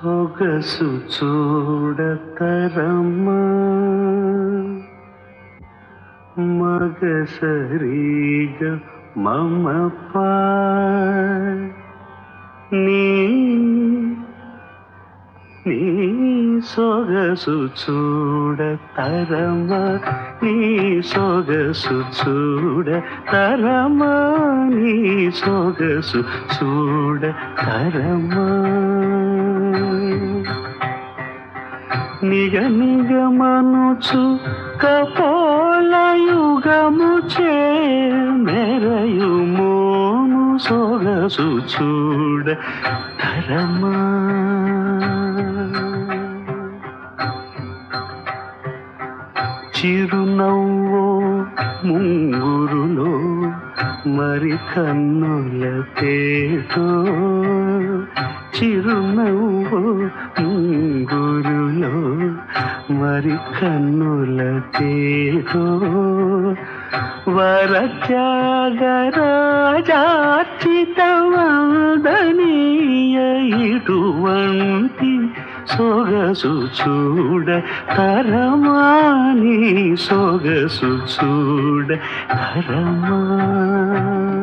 సొగసు చూడతరమ్మా మగసరిగ మమ నీ నీ సొగసు చూడతరమా నీ సొగసు చూడతరమా నీ సొగసు చూడతరమా నిగ నిగమనుచు కపోలయుగము చే మెరయు మోము సొగసు చూడ తరమా చిరునవ్వో ముంగురులో మరి కన్నుల తేటో చిరునవ్వో ముంగురులో మరి కన్నుల తేటో వరత్యాగరాజార్చితవందనీయ ఇటువంటి సొగసు చూడ తరమాని సొగసు చూడ తరమా